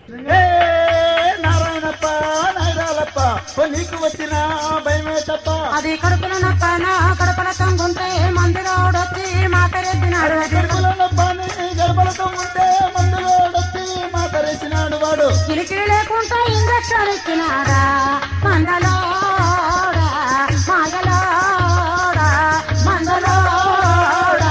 ఏ నారాయణప్ప నాయరాలప్ప ఓ నీకు వచ్చిన భయమే తప్ప అది కడుపుల నొప్పన కడుపుల తొంగుంటే మందిరోడొచ్చి మాకరెద్దినాడు కడుపులో నొప్పని గడపలతో ఉంటే మందులో వచ్చి మాతరేసినాడు వాడు కిలికి లేకుండా ఇంజక్షన్ ఇచ్చినాడా మందలోడా మాయలోడా మందలోడా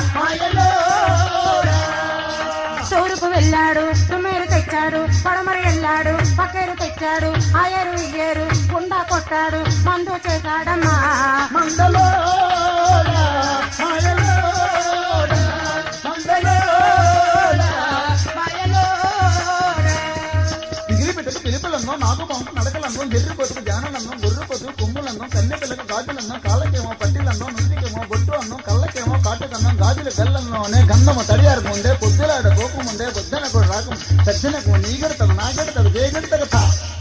తూర్పు వెళ్ళాడు తుమ్మేరు తెచ్చాడు పడమరి వెళ్ళాడు పక్కేరు తెచ్చాడు ఆయరు ఇయ్యేరు గుండా కొట్టాడు మందు చేశాడమ్మా మందలోడా మాయలోడా మందలోడా పిగిలి పెట్టకు పిలిపిలన్నో నాగు పంపు నడకలన్నో ఎర్రి పొతుకు జానలన్నో గొర్రె పొతుకు కొమ్ములన్నో కన్నె పిల్లకు గాజులన్నో కాళ్ళకేమో పట్టిలన్నో నుదికేమో బొట్టు అన్నో కళ్ళకేమో కాటుకన్నో గాజుల గల్లన్నోనే గంధము తడియారు ముందే పొద్దులాడ కోపం ముందే పొద్దునకు రాకం సజ్జనకు నీగడతగు నాగడతగు వేగడతగ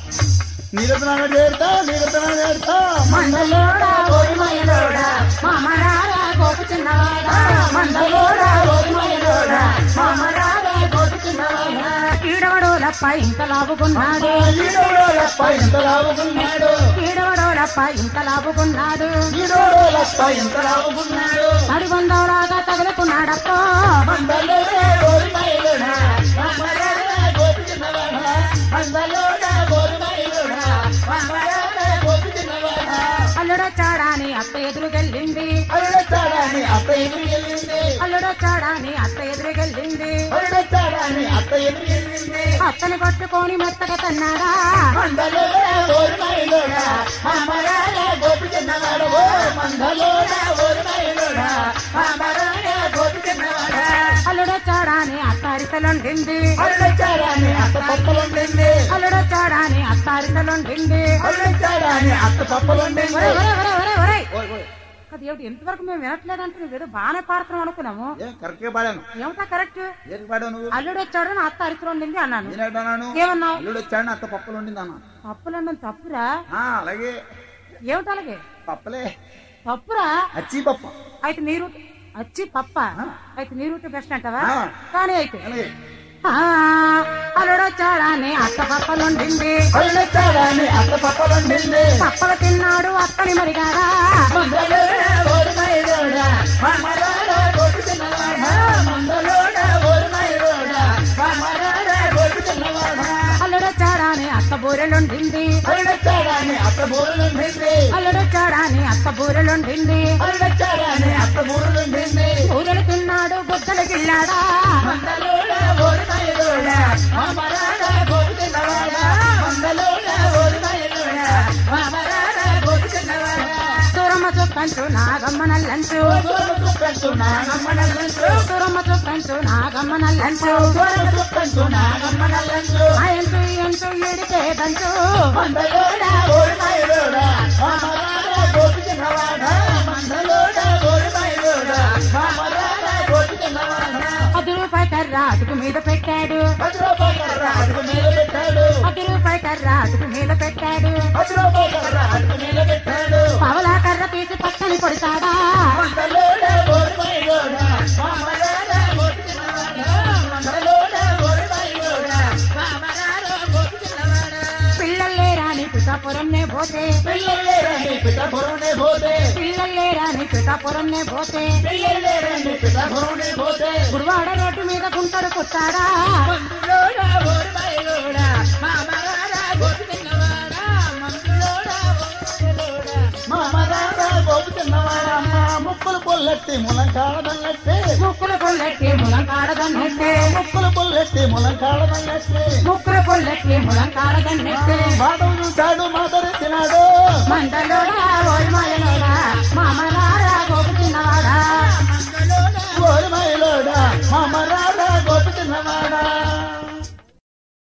నీరతనాగ చేరుతా నీరతనాగ చేరుతా మందలోడా గోరుమయలోడా మామరారా గోపు చిన్నవాడా మందలోడా గోరుమయలోడా మామరారా గోపు చిన్నవాడా కీడవడోలప్ప ఇంత లాభుకున్నాడు ఈడోడోలప్ప ఎంత లావుకున్నాడు కీడవడోలప్ప ఇంత లాభుకున్నాడు ఈడోడోలప్ప ఎంత లావుకున్నాడు అడిగొందవలాగా తగులుకున్నాడప్ప మందలోడా గోరుమైలుడా మందలోడా గోపిచిన్నవాడా మందలోడా గోరుమైలుడా మందలోడా గోపిచిన్నవాడా అల్లుడొచ్చాడాని అత్త ఎదురుగెళ్ళింది అరుడొచ్చాడని అత్త ఎదురుకెళ్ళింది అల్లుడొచ్చాడాని అత్త ఎదురుగెళ్ళింది అరుడొచ్చాడని అత్త ఎదురుకెళ్ళింది అత్తని పట్టుకొని మెత్తగా తన్నాడా మందలోడా గోరుమైలుడా మందలోడా గోపిచిన్నవాడా ఓ మందలోడా గోరుమైలుడా మందలోడా గోపిచిన్నవాడా అల్లుడొచ్చాడాని అత్త అరిసెలుండింది అరుడొచ్చాడని అత్త పప్పలుండింది అల్లుడొచ్చాడాని అత్త అరిసెలుండింది అరుడొచ్చాడని అత్త పప్పలుండింది ఒరే, ఒరే, ఒరే, ఒరే, ఒరే. ఓయ్, ఓయ్. అది ఏమిటి ఎంతవరకు మేము వినట్లేదంటే నువ్వు ఏదో బాగానే పాడుతున్నాం అనుకున్నాము ఏం కరెక్ట్గా పాడాను ఏమిటా కరెక్ట్ ఏది పాడావు నువ్వు అల్లుడు వచ్చాడు నా అత్త అరిసెలు వండింది అన్నాను నేనేటన్నాను ఏమన్నావు అల్లుడు వచ్చాడు అత్త పప్పులు ఉండింది అన్న పప్పులన్నం తప్పురా ఆ, అలాగే ఏమిటి అలాగే పప్పలే తప్పురా అచ్చి పప్ప అయితే నీ రూట్ వచ్చి పప్ప అయితే నీ రూట్ బెస్ట్ అంటావా ఆ. కానీ అయితే అలాగే ఆ, అల్లుడు వచ్చాడని అత్త పప్పలుండింది అల్లుడు వచ్చాడని అత్త పప్పలు ఉండింది పప్పలు తిన్నాడు అత్తని మరిగాడా మందలోడా ఓరుమైలోడా, మమ్మలోడా గోపిచిన్నవాడా, మందలోడా ఓరుమైలోడా, మమ్మలోడా గోపిచిన్నవాడా. అల్లుడు వచ్చాడని అత్త బూరెలుండింది అల్లుడు వచ్చాడని అత్త బూరెలు ఉండింది అల్లుడు వచ్చాడని అత్త బూరెలుండింది అల్లుడు వచ్చాడని అత్త బూరెలు ఉండింది బూరెలు తిన్నాడు బుద్ధలు గిల్లాడా మందలోడా ఓరుమైలోడా, మమ్మలోడా గోపిచిన్నవాడా, మందలోడా ఓరుమైలోడా, మమ్మలోడా గోపిచిన్నవాడా. సూరమ్మ చుక్కంచు నాగమ్మ నల్లంచు గోరు చుక్కంచు నాగమ్మ నల్లంచు, సూరమ్మ చుక్కంచు నాగమ్మ నల్లంచు గోరు చుక్కంచు నాగమ్మ నల్లంచు. అయంచు ఎంచు ఎడితే దంచు మందలోడా ఓరుమైలోడా, మమ్మలోడా గోపిచిన్నవాడా, మందలోడా ఓరుమైలోడా, మమ్మలోడా గోపిచిన్నవాడా. పది రూపాయి కర్ర అటుకు మీద పెట్టాడు పది రూపాయల కర్ర అడుగు మీద పెట్టాడు పది రూపాయి కర్ర అటుకు మీద పెట్టాడు పది రూపాయల కర్ర అడుగు మీద పెట్టాడు పవలా కర్ర తీసి పక్కన కొడతాడా మందలోడా ఓరుమైలోడా, మమ్మలోడా గోపిచిన్నవాడా, మందలోడా ఓరుమైలోడా, మమ్మలోడా గోపిచిన్నవాడా. పిల్లలే రాని పిఠాపురంనే పోతే పిల్లలేరండి పిఠాపురంనే పోతే పిల్లలే రాని పిఠాపురంనే పోతే పిల్లలేరండి పిఠాపురంనే పోతే గుడివాడ రోడ్డు మీద గుంటడు కొట్టాడా మందులోడా ఓరుమైలోడా, మామరారా గోపిచిన్నవాడా, మందులోడా ఓరుమైలోడా, మామరారా గోపిచిన్నవాడా, మా ముక్కులు పొల్లెత్తి ములం కాడదన్నట్టే ముక్కులు పొల్లెట్టి ములం కాడదన్నట్టే ముక్కులు పొల్లెత్తి ములం కాడదన్నట్టే ముక్కులు పొల్లెట్టి ములం కాడదన్నట్టే బాటలు చూశాడు మాతరెత్తినాడు మందలోడా ఓల్మాయలో